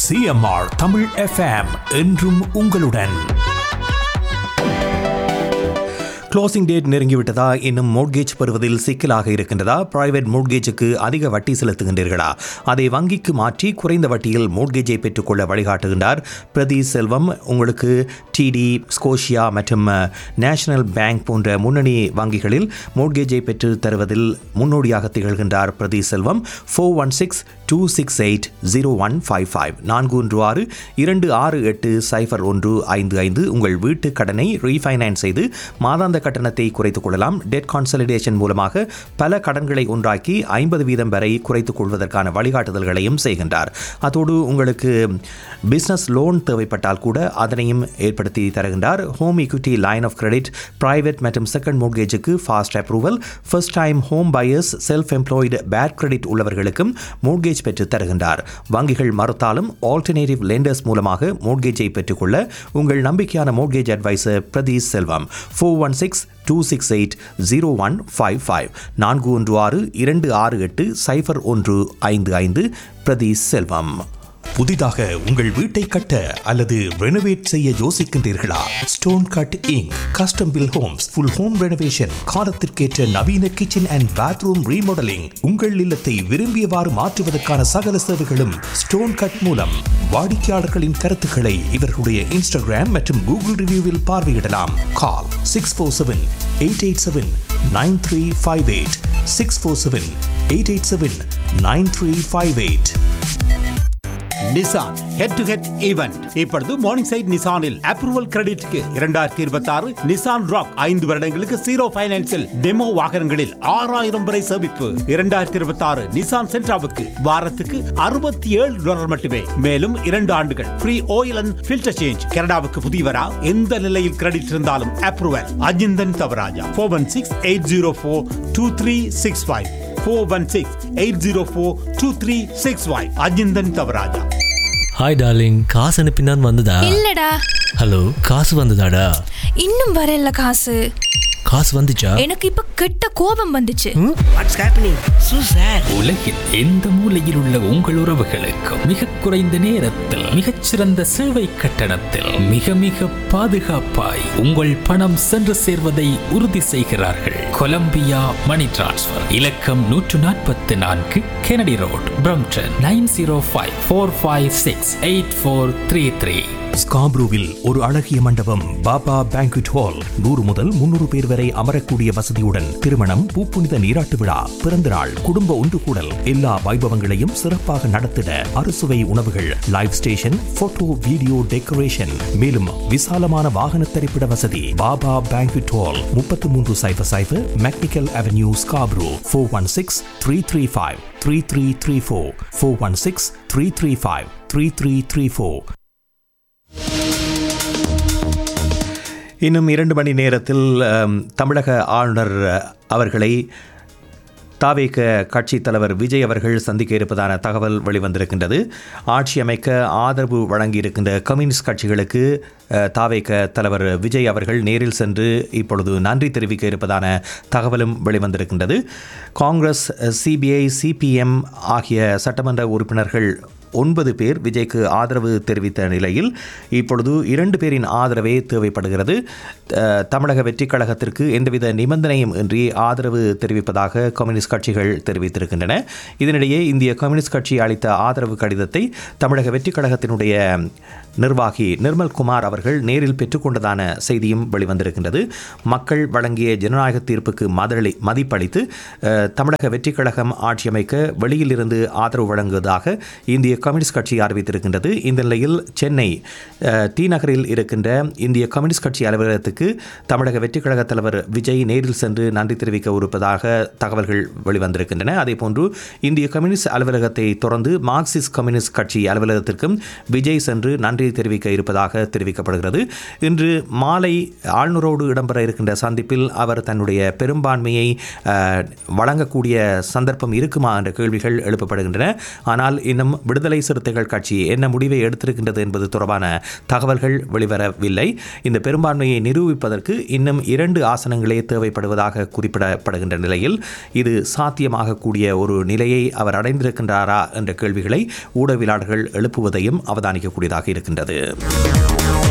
CMR Tamil FM என்றும் உங்களுடன் closing date நெருங்கிவிட்டதா இன்னும் மோட்கேஜ் பெறுவதில் சிக்கலாக இருக்கின்றதா பிரைவேட் மோட்கேஜுக்கு அதிக வட்டி செலுத்துகின்றீர்களா அதை வங்கிக்கு மாற்றி குறைந்த வட்டியில் மோட்கேஜை பெற்றுக்கொள்ள வழிகாட்டுகின்றார் பிரதி செல்வம் உங்களுக்கு டிடி ஸ்கோஷியா மற்றும் நேஷனல் பேங்க் போன்ற முன்னணி வங்கிகளில் மோட்கேஜை பெற்று தருவதில் முன்னோடியாக திகழ்கின்றார் Prathi Selvam four one six two six eight zero one five five நான்கு ஒன்று ஆறு இரண்டு ஆறு எட்டு சைஃபர் ஒன்று ஐந்து ஐந்து உங்கள் வீட்டு கடனை ரீஃபைனான்ஸ் செய்து மாதாந்த கட்டணத்தை குறைத்துக் கொள்ளலாம் டெட் கான்சலிடேஷன் மூலமாக பல கடன்களை ஒன்றாக்கி ஐம்பது வீதம் வரை குறைத்துக் கொள்வதற்கான வழிகாட்டுதல்களையும் செய்கின்றார் அதோடு உங்களுக்கு பிஸ்னஸ் லோன் தேவைப்பட்டால் கூட அதனையும் ஏற்படுத்தி தருகின்றார் home equity line of credit private மற்றும் செகண்ட் மோட்கேஜுக்கு fast approval first time home buyers self employed bad credit உள்ளவர்களுக்கும் மோட்கேஜ் பெற்று தருகின்றார் வங்கிகள் மறுத்தாலும் ஆல்டர்னேட்டிவ் லெண்டர்ஸ் மூலமாக மோட்கேஜை பெற்றுக்கொள்ள உங்கள் நம்பிக்கையான mortgage advisor Pratheesh Selvam four one six two six eight zero one five five நான்கு ஒன்று ஆறு இரண்டு ஆறு எட்டு சைஃபர் ஒன்று ஐந்து ஐந்து பிரதீஷ் செல்வம் புதிதாக உங்கள் வீட்டை கட்ட அல்லது ரெனோவேட் செய்ய யோசிக்கின்றீர்களா Stone Cut Inc Custom Built Homes full home renovation காலத்திற்கேற்ற நவீன கிச்சன் அண்ட் பாத்ரூம் ரீமாடலிங் உங்கள் இல்லத்தை விரும்பியவாறு மாற்றுவதற்கான சகல சேவைகளும் ஸ்டோன் கட் மூலம் வாடிக்கையாளர்களின் கருத்துக்களை இவர்களுடைய இன்ஸ்டாகிராம் மற்றும் கூகுள் ரிவ்யூவில் பார்வையிடலாம் call six four seven eight eight seven nine three five eight six four seven eight eight seven nine three five eight Nissan head to head event இப்பொழுது மார்னிங் சைட் நிசானில் approval கிரெடிட்க்கு இரண்டாயிரத்தி இருபத்தி ஆறு Nissan rock ஐந்து வருடங்களுக்கு zero பைனான்சில் demo வாகனங்களில் ஆறாயிரம் வரை சேமிப்பு இரண்டாயிரத்தி இருபத்தி ஆறு நிசான் சென்ட்ராவுக்கு வாரத்துக்கு அறுபத்தி ஏழு டாலர் மட்டுமே மேலும் இரண்டு ஆண்டுகள் free oil and filter change கனடாவுக்கு புதியவரா எந்த நிலையில் கிரெடிட் இருந்தாலும் approval Ajinthan Thavarajah four one six eight zero four two three six five four one six eight zero four two three six five Ajinthan Thavarajah hi darling காசு அனுப்பினான் வந்ததா இல்லடா ஹலோ காசு வந்ததாடா இன்னும் வரல காசு காசு வந்துச்சா எனக்கு இப்ப கெட்ட கோபம் வந்துச்சு வாட்ஸ் ஹேப்பனிங் சூ சார் உலகில் எந்த மூலையில் உள்ள உங்கள் உறவுகளுக்கும் மிக குறைந்த நேரத்தில் மிகச்சிறந்த சேவை கட்டணத்தில் மிக மிக பாதுகாப்பாய் உங்கள் பணம் சென்று சேர்வதை உறுதி செய்கிறார்கள் கொலம்பியா மணி டிரான்ஸ்ஃபர் இலக்கம் நூற்று நாற்பத்தி நான்கு Kennedy Road Brampton nine zero five four five six eight four three three ஸ்காப்ரூவில் ஒரு அழகிய மண்டபம் பாபா பேங்க்வெட் ஹால் நூறு முதல் முன்னூறு பேர் வரை அமரக்கூடிய வசதியுடன் திருமணம் பூப்புனித நீராட்டு விழா பிறந்த நாள் குடும்ப ஒன்று கூடல் எல்லா வைபவங்களையும் சிறப்பாக நடத்திட அறுசுவை உணவுகள் live station photo video decoration மேலும் விசாலமான வாகன திரைப்பட வசதி பாபா பேங்க்வெட் ஹால் முப்பத்தி மூன்று சைபர் சைபர் McNicoll Avenue Scarborough four one six three three five three three three four four one six three three five three three three four இன்னும் இரண்டு மணி நேரத்தில் அம், தமிழக ஆளுநர் அவர்களை தாவேக கட்சி தலைவர் விஜய் அவர்கள் சந்திக்க இருப்பதான தகவல் வெளிவந்திருக்கின்றது ஆட்சி அமைக்க ஆதரவு வழங்கியிருக்கின்ற கம்யூனிஸ்ட் கட்சிகளுக்கு அஹ், தாவேக தலைவர் விஜய் அவர்கள் நேரில் சென்று இப்பொழுது நன்றி தெரிவிக்க இருப்பதான தகவலும் வெளிவந்திருக்கின்றது காங்கிரஸ் சிபிஐ சிபிஎம் ஆகிய சட்டமன்ற உறுப்பினர்கள் ஒன்பது பேர் விஜய்க்கு ஆதரவு தெரிவித்த நிலையில் இப்பொழுது இரண்டு பேரின் ஆதரவே தேவைப்படுகிறது அஹ், தமிழக வெற்றிக் கழகத்திற்கு எந்தவித நிபந்தனையும் இன்றி ஆதரவு தெரிவிப்பதாக கம்யூனிஸ்ட் கட்சிகள் தெரிவித்திருக்கின்றன இதனிடையே இந்திய கம்யூனிஸ்ட் கட்சி அளித்த ஆதரவு கடிதத்தை தமிழக வெற்றிக் கழகத்தினுடைய நிர்வாகி நிர்மல் குமார் அவர்கள் நேரில் பெற்றுக்கொண்டதான செய்தியும் வெளிவந்திருக்கின்றது மக்கள் வழங்கிய ஜனநாயக தீர்ப்புக்கு மதளி மதிப்பளித்து அஹ், தமிழக வெற்றிக் கழகம் ஆட்சி அமைக்க வெளியில் இருந்து ஆதரவு வழங்குவதாக இந்திய கம்யூனிஸ்ட் கட்சி அறிவித்திருக்கின்றது இந்த நிலையில் சென்னை அஹ், டி நகரில் இருக்கின்ற இந்திய கம்யூனிஸ்ட் கட்சி அலுவலகத்துக்கு தமிழக வெற்றிக் கழக தலைவர் விஜய் நேரில் சென்று நன்றி தெரிவிக்க இருப்பதாக தகவல்கள் வெளிவந்திருக்கின்றன அதேபோன்று இந்திய கம்யூனிஸ்ட் அலுவலகத்தை தொடர்ந்து மார்க்சிஸ்ட் கம்யூனிஸ்ட் கட்சி அலுவலகத்திற்கும் விஜய் சென்று நன்றி நன்றி தெரிவிக்க இருப்பதாக தெரிவிக்கப்படுகிறது இன்று மாலை ஆளுநரோடு இடம்பெற இருக்கின்ற சந்திப்பில் அவர் தன்னுடைய பெரும்பான்மையை அஹ், வழங்கக்கூடிய சந்தர்ப்பம் இருக்குமா என்ற கேள்விகள் எழுப்பப்படுகின்றன ஆனால் இன்னும் விடுதலை சிறுத்தைகள் கட்சி என்ன முடிவை எடுத்திருக்கின்றது என்பது தொடர்பான தகவல்கள் வெளிவரவில்லை இந்த பெரும்பான்மையை நிரூபிப்பதற்கு இன்னும் இரண்டு ஆசனங்களே தேவைப்படுவதாக குறிப்பிடப்படுகின்ற நிலையில் இது சாத்தியமாகக்கூடிய ஒரு நிலையை அவர் அடைந்திருக்கின்றாரா என்ற கேள்விகளை ஊடகவியலாளர்கள் எழுப்புவதையும் அவதானிக்கக்கூடியதாக இருக்கின்றது